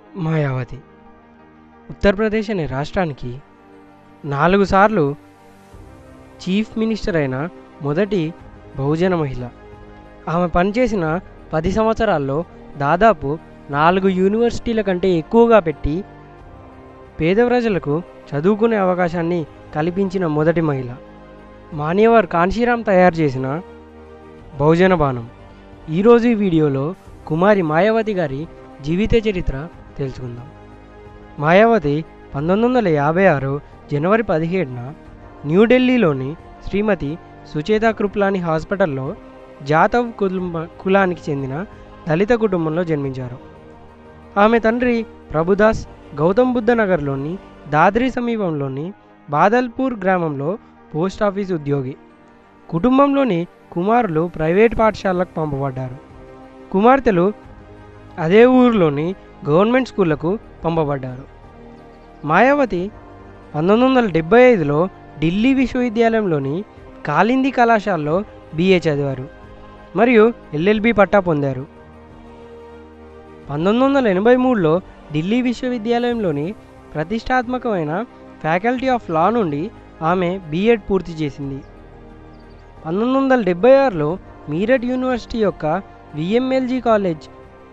మాయావతి ఉత్తరప్రదేశ్ అనే రాష్ట్రానికి నాలుగు సార్లు చీఫ్ మినిస్టర్ అయిన మొదటి బహుజన మహిళ ఆమె పనిచేసిన పది సంవత్సరాల్లో దాదాపు నాలుగు యూనివర్సిటీల కంటే ఎక్కువగా పెట్టి పేద ప్రజలకు చదువుకునే అవకాశాన్ని కల్పించిన మొదటి మహిళ మాన్యవర్ కాంశీరామ్ తయారు చేసిన బహుజన బాణం ఈరోజు ఈ వీడియోలో కుమారి మాయావతి గారి జీవిత చరిత్ర తెలుసుకుందాం మాయావతి పంతొమ్మిది వందల యాభై ఆరు జనవరి పదిహేడున న్యూఢిల్లీలోని శ్రీమతి సుచేత కృప్లాని హాస్పిటల్లో జాతవ్ కుటుంబ కులానికి చెందిన దళిత కుటుంబంలో జన్మించారు ఆమె తండ్రి ప్రభుదాస్ గౌతమ్ బుద్ధ నగర్లోని దాద్రి సమీపంలోని బాదల్పూర్ గ్రామంలో పోస్ట్ ఆఫీస్ ఉద్యోగి కుటుంబంలోని కుమారులు ప్రైవేట్ పాఠశాలకు పంపబడ్డారు కుమార్తెలు అదే ఊరిలోని గవర్నమెంట్ స్కూళ్లకు పంపబడ్డారు మాయావతి పంతొమ్మిది వందల డెబ్బై ఐదులో ఢిల్లీ విశ్వవిద్యాలయంలోని కాలింది కళాశాలలో బీఏ చదివారు మరియు ఎల్ఎల్బి పట్టా పొందారు పంతొమ్మిది వందల ఎనభై మూడులో ఢిల్లీ విశ్వవిద్యాలయంలోని ప్రతిష్టాత్మకమైన ఫ్యాకల్టీ ఆఫ్ లా నుండి ఆమె బీఎడ్ పూర్తి చేసింది పంతొమ్మిది వందల డెబ్బై ఆరులో మీరట్ యూనివర్సిటీ యొక్క విఎంఎల్జీ కాలేజ్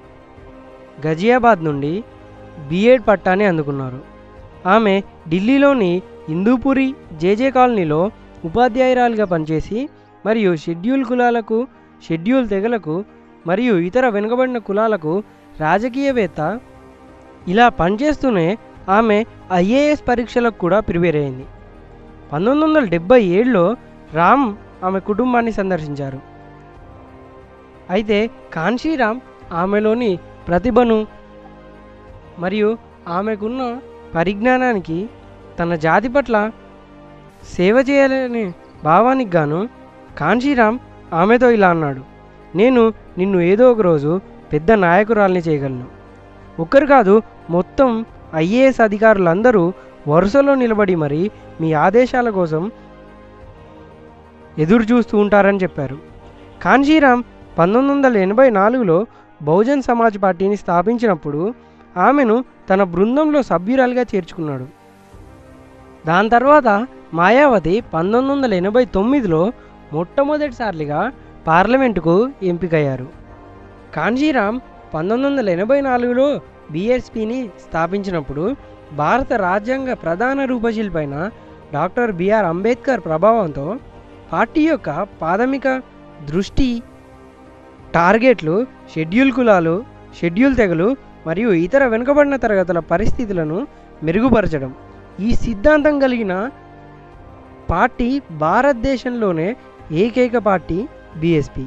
గజియాబాద్ నుండి బీఎడ్ పట్టాని అందుకున్నారు ఆమె ఢిల్లీలోని హిందూపురి జేజే కాలనీలో ఉపాధ్యాయురాలుగా పనిచేసి మరియు షెడ్యూల్ కులాలకు షెడ్యూల్ తెగలకు మరియు ఇతర వెనుకబడిన కులాలకు రాజకీయవేత్త ఇలా పనిచేస్తూనే ఆమె ఐఏఎస్ పరీక్షలకు కూడా ప్రిపేర్ అయింది పంతొమ్మిది వందల డెబ్బై ఏడులో రామ్ ఆమె కుటుంబాన్ని సందర్శించారు అయితే కాన్షీరామ్ ఆమెలోని ప్రతిభను మరియు ఆమెకున్న పరిజ్ఞానానికి తన జాతి పట్ల సేవ చేయాలనే భావానికి గాను కాన్షీరామ్ ఆమెతో ఇలా అన్నాడు నేను నిన్ను ఏదో ఒక రోజు పెద్ద నాయకురాల్ని చేయగలను ఒక్కరు కాదు మొత్తం ఐఏఎస్ అధికారులందరూ వరుసలో నిలబడి మరి మీ ఆదేశాల కోసం ఎదురు చూస్తూ ఉంటారని చెప్పారు కాన్షీరామ్ పంతొమ్మిది వందల ఎనభై నాలుగులో బహుజన్ సమాజ్ పార్టీని స్థాపించినప్పుడు ఆమెను తన బృందంలో సభ్యురాలుగా చేర్చుకున్నాడు దాని తర్వాత మాయావతి పంతొమ్మిది వందల ఎనభై తొమ్మిదిలో మొట్టమొదటిసారిగా పార్లమెంటుకు ఎంపికయ్యారు కాన్జీరామ్ పంతొమ్మిది వందల ఎనభై నాలుగులో బీఎస్పీని స్థాపించినప్పుడు భారత రాజ్యాంగ ప్రధాన రూపశిల్పైన డాక్టర్ బిఆర్ అంబేద్కర్ ప్రభావంతో పార్టీ యొక్క ప్రాథమిక దృష్టి టార్గెట్లు షెడ్యూల్ కులాలు షెడ్యూల్ తెగలు మరియు ఇతర వెనుకబడిన తరగతుల పరిస్థితులను మెరుగుపరచడం ఈ సిద్ధాంతం కలిగిన పార్టీ భారతదేశంలోనే ఏకైక పార్టీ బీఎస్పీ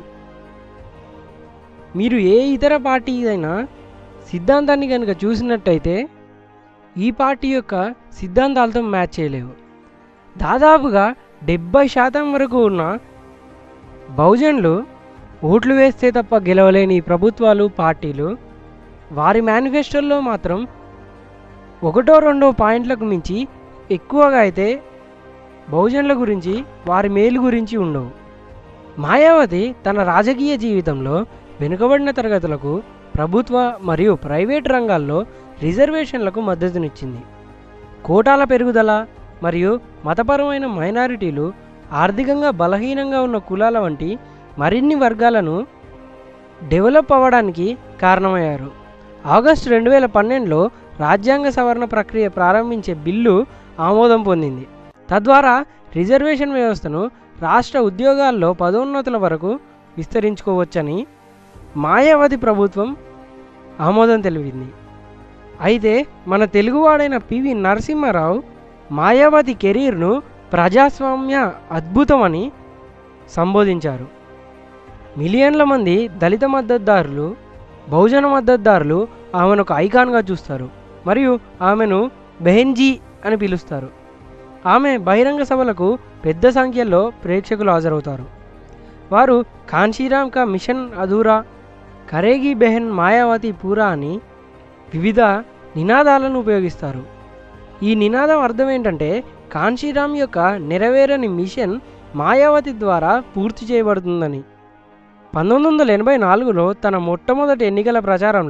మీరు ఏ ఇతర పార్టీ అయినా సిద్ధాంతాన్ని కనుక చూసినట్టయితే ఈ పార్టీ యొక్క సిద్ధాంతాలతో మ్యాచ్ చేయలేవు దాదాపుగా డెబ్బై శాతం వరకు ఉన్న బహుజన్లు ఓట్లు వేస్తే తప్ప గెలవలేని ప్రభుత్వాలు పార్టీలు వారి మేనిఫెస్టోల్లో మాత్రం ఒకటో రెండో పాయింట్లకు మించి ఎక్కువగా అయితే బహుజనుల గురించి వారి మేలు గురించి ఉండవు మాయావతి తన రాజకీయ జీవితంలో వెనుకబడిన తరగతులకు ప్రభుత్వ మరియు ప్రైవేట్ రంగాల్లో రిజర్వేషన్లకు మద్దతునిచ్చింది కోటాల పెరుగుదల మరియు మతపరమైన మైనారిటీలు ఆర్థికంగా బలహీనంగా ఉన్న కులాల వంటి మరిన్ని వర్గాలను డెవలప్ అవ్వడానికి కారణమయ్యారు ఆగస్టు రెండు వేల పన్నెండులో రాజ్యాంగ సవరణ ప్రక్రియ ప్రారంభించే బిల్లు ఆమోదం పొందింది తద్వారా రిజర్వేషన్ వ్యవస్థను రాష్ట్ర ఉద్యోగాల్లో పదోన్నతుల వరకు విస్తరించుకోవచ్చని మాయావతి ప్రభుత్వం ఆమోదం తెలిపింది అయితే మన తెలుగువాడైన పివి నరసింహారావు మాయావతి కెరీర్ను ప్రజాస్వామ్య అద్భుతమని సంబోధించారు మిలియన్ల మంది దళిత మద్దతుదారులు బహుజన మద్దతుదారులు ఆమెను ఒక ఐకాన్గా చూస్తారు మరియు ఆమెను బెహెన్జీ అని పిలుస్తారు ఆమె బహిరంగ సభలకు పెద్ద సంఖ్యలో ప్రేక్షకులు హాజరవుతారు వారు కాన్షీరామ్ కా మిషన్ అధూరా కరేగి బెహన్ మాయావతి పూరా అని వివిధ నినాదాలను ఉపయోగిస్తారు ఈ నినాదం అర్థం ఏంటంటే కాన్షీరామ్ యొక్క నెరవేరని మిషన్ మాయావతి ద్వారా పూర్తి చేయబడుతుందని పంతొమ్మిది వందల ఎనభై నాలుగులో తన మొట్టమొదటి ఎన్నికల ప్రచారంలో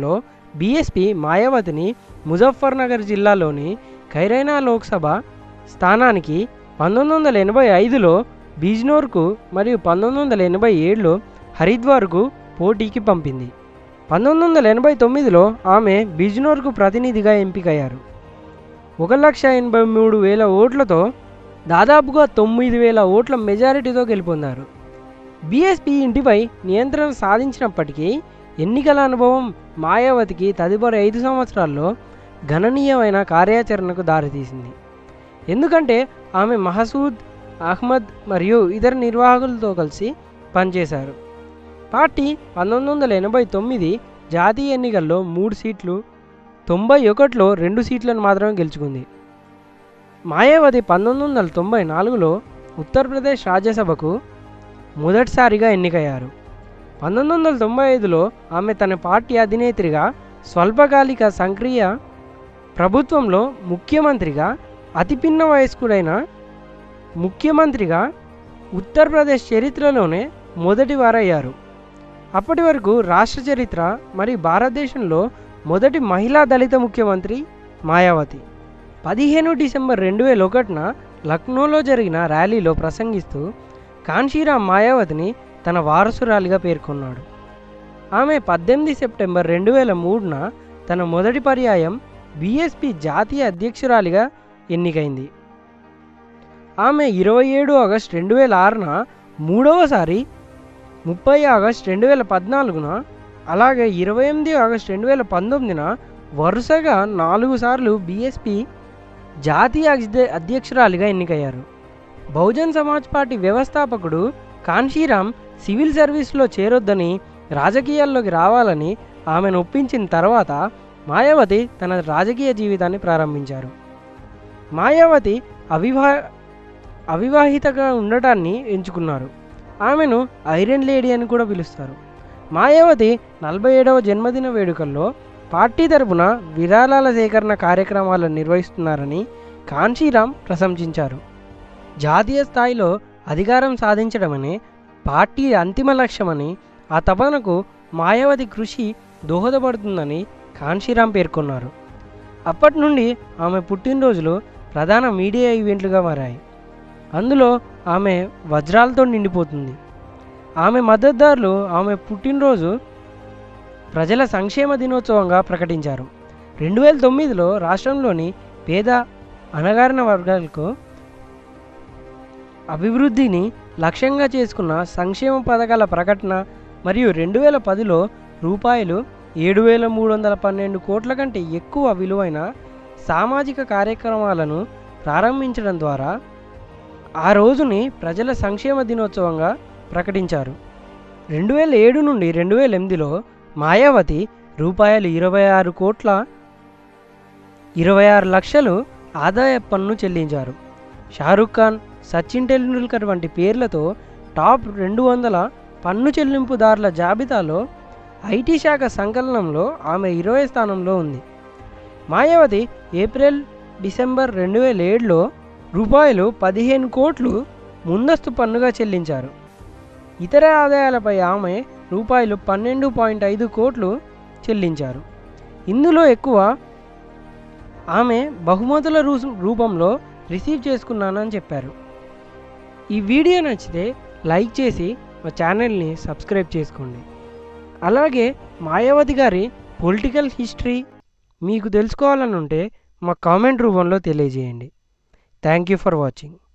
బీఎస్పీ మాయావతిని ముజఫర్నగర్ జిల్లాలోని ఖైరైనా లోక్సభ స్థానానికి పంతొమ్మిది వందల ఎనభై ఐదులో బీజ్నోర్కు మరియు పంతొమ్మిది వందల ఎనభై ఏడులో హరిద్వార్కు పోటీకి పంపింది పంతొమ్మిది వందల ఎనభై తొమ్మిదిలో ఆమె బిజ్నోర్కు ప్రతినిధిగా ఎంపికయ్యారు ఒక లక్ష ఎనభై మూడు వేల ఓట్లతో దాదాపుగా తొమ్మిది వేల ఓట్ల మెజారిటీతో గెలుపొందారు బీఎస్పీ ఇంటిపై నియంత్రణ సాధించినప్పటికీ ఎన్నికల అనుభవం మాయావతికి తదుపరి ఐదు సంవత్సరాల్లో గణనీయమైన కార్యాచరణకు దారితీసింది ఎందుకంటే ఆమె మహసూద్ అహ్మద్ మరియు ఇతర నిర్వాహకులతో కలిసి పనిచేశారు పార్టీ పంతొమ్మిది వందల ఎనభై తొమ్మిది జాతీయ ఎన్నికల్లో మూడు సీట్లు తొంభై ఒకటిలో రెండు సీట్లను మాత్రమే గెలుచుకుంది మాయావతి పంతొమ్మిది వందల తొంభై నాలుగులో ఉత్తరప్రదేశ్ రాజ్యసభకు మొదటిసారిగా ఎన్నికయ్యారు పంతొమ్మిది వందల తొంభై ఐదులో ఆమె తన పార్టీ అధినేత్రిగా స్వల్పకాలిక సంక్రియ ప్రభుత్వంలో ముఖ్యమంత్రిగా అతి పిన్న వయస్కుడైన ముఖ్యమంత్రిగా ఉత్తరప్రదేశ్ చరిత్రలోనే మొదటి వారయ్యారు అప్పటి వరకు రాష్ట్ర చరిత్ర మరియు భారతదేశంలో మొదటి మహిళా దళిత ముఖ్యమంత్రి మాయావతి పదిహేను డిసెంబర్ రెండు వేల ఒకటిన లక్నోలో జరిగిన ర్యాలీలో ప్రసంగిస్తూ కాన్షీరామ్ మాయావతిని తన వారసురాలిగా పేర్కొన్నాడు ఆమె పద్దెనిమిది సెప్టెంబర్ రెండు వేల మూడున తన మొదటి పర్యాయం బీఎస్పీ జాతీయ అధ్యక్షురాలిగా ఎన్నికైంది ఆమె ఇరవై ఏడు ఆగస్ట్ రెండు వేల ఆరున మూడవసారి ముప్పై ఆగస్ట్ రెండు వేల పద్నాలుగున అలాగే ఇరవై ఎనిమిది ఆగస్ట్ రెండు వేల పంతొమ్మిదిన వరుసగా నాలుగు సార్లు బీఎస్పీ జాతీయ అధ్య- అధ్యక్షురాలిగా ఎన్నికయ్యారు బహుజన్ సమాజ్ పార్టీ వ్యవస్థాపకుడు కాన్షీరామ్ సివిల్ సర్వీస్లో చేరొద్దని రాజకీయాల్లోకి రావాలని ఆమెను ఒప్పించిన తర్వాత మాయావతి తన రాజకీయ జీవితాన్ని ప్రారంభించారు మాయావతి అవివా అవివాహితగా ఉండటాన్ని ఎంచుకున్నారు ఆమెను ఐరన్ లేడీ అని కూడా పిలుస్తారు మాయావతి నలభై ఏడవ జన్మదిన వేడుకల్లో పార్టీ తరపున విరాళాల సేకరణ కార్యక్రమాలను నిర్వహిస్తున్నారని కాంశీరామ్ ప్రశంసించారు జాతీయ స్థాయిలో అధికారం సాధించడమనే పార్టీ అంతిమ లక్ష్యమని ఆ తపనకు మాయావతి కృషి దోహదపడుతుందని కాంశీరామ్ పేర్కొన్నారు అప్పటి నుండి ఆమె పుట్టినరోజులు ప్రధాన మీడియా ఈవెంట్లుగా మారాయి అందులో ఆమె వజ్రాలతో నిండిపోతుంది ఆమె మద్దతుదారులు ఆమె పుట్టినరోజు ప్రజల సంక్షేమ దినోత్సవంగా ప్రకటించారు రెండు వేల తొమ్మిదిలో రాష్ట్రంలోని పేద అణగారిన వర్గాలకు అభివృద్ధిని లక్ష్యంగా చేసుకున్న సంక్షేమ పథకాల ప్రకటన మరియు రెండు వేల పదిలో రూపాయలు ఏడు వేల మూడు వందల పన్నెండు కోట్ల కంటే ఎక్కువ విలువైన సామాజిక కార్యక్రమాలను ప్రారంభించడం ద్వారా ఆ రోజుని ప్రజల సంక్షేమ దినోత్సవంగా ప్రకటించారు రెండు వేల ఏడు నుండి రెండు వేల ఎనిమిదిలో మాయావతి రూపాయలు ఇరవై ఆరు కోట్ల ఇరవై ఆరు లక్షలు ఆదాయ పన్ను చెల్లించారు షారుఖ్ ఖాన్ సచిన్ టెండూల్కర్ వంటి పేర్లతో టాప్ రెండు వందల పన్ను చెల్లింపుదారుల జాబితాలో ఐటీ శాఖ సంకలనంలో ఆమె ఇరవై స్థానంలో ఉంది మాయావతి ఏప్రిల్ డిసెంబర్ రెండు వేల ఏడులో రూపాయలు పదిహేను కోట్లు ముందస్తు పన్నుగా చెల్లించారు ఇతర ఆదాయాలపై ఆమె రూపాయలు పన్నెండు పాయింట్ ఐదు కోట్లు చెల్లించారు ఇందులో ఎక్కువ ఆమె బహుమతుల రూ- రూపంలో రిసీవ్ చేసుకున్నానని చెప్పారు ఈ వీడియో నచ్చితే లైక్ చేసి మా ఛానల్ని సబ్స్క్రైబ్ చేసుకోండి అలాగే మాయావతి గారి పొలిటికల్ హిస్టరీ మీకు తెలుసుకోవాలని ఉంటే మా కామెంట్ రూపంలో తెలియజేయండి థ్యాంక్ యూ ఫర్ వాచింగ్